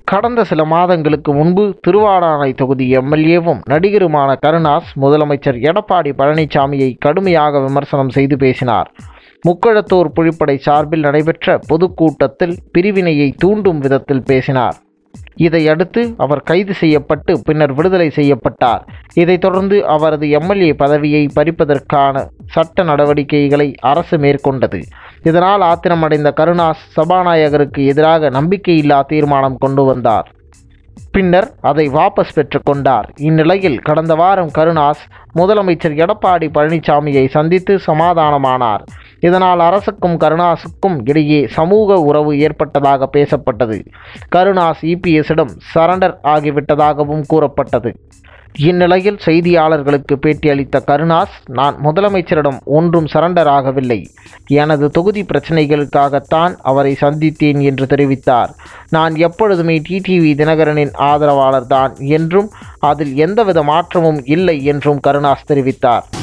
கடந்த சில மாதங்களுக்கு முன்பு திருவாடானை தொகுதி எம்எல்ஏவும் நடிகருமான கருணாஸ் முதலமைச்சர் எடப்பாடி பழனிசாமியை கடுமையாக விமர்சனம் செய்து பேசினார் முக்கழத்தூர் புலிப்படை சார்பில் நடைபெற்ற பொதுக்கூட்டத்தில் பிரிவினையை தூண்டும் விதத்தில் பேசினார் இதையடுத்து அவர் கைது செய்யப்பட்டு பின்னர் விடுதலை செய்யப்பட்டார் இதைத் தொடர்ந்து அவரது எம்எல்ஏ பதவியை பறிப்பதற்கான சட்ட நடவடிக்கைகளை அரசு மேற்கொண்டது இதனால் ஆத்திரமடைந்த கருணாஸ் சபாநாயகருக்கு எதிராக நம்பிக்கையில்லா தீர்மானம் கொண்டு வந்தார் பின்னர் அதை வாபஸ் பெற்றுக்கொண்டார் இந்நிலையில் கடந்த வாரம் கருணாஸ் முதலமைச்சர் எடப்பாடி பழனிசாமியை சந்தித்து சமாதானமானார் இதனால் அரசுக்கும் கருணாசுக்கும் இடையே சமூக உறவு ஏற்பட்டதாக பேசப்பட்டது கருணாஸ் இபிஎஸ்ஸிடம் சரண்டர் ஆகிவிட்டதாகவும் கூறப்பட்டது இந்நிலையில் செய்தியாளர்களுக்கு பேட்டியளித்த கருணாஸ் நான் முதலமைச்சரிடம் ஒன்றும் சரண்டர் ஆகவில்லை எனது தொகுதி பிரச்சனைகளுக்காகத்தான் அவரை சந்தித்தேன் என்று தெரிவித்தார் நான் எப்பொழுதுமே டிடிவி தினகரனின் ஆதரவாளர்தான் என்றும் அதில் எந்தவித மாற்றமும் இல்லை என்றும் கருணாஸ் தெரிவித்தார்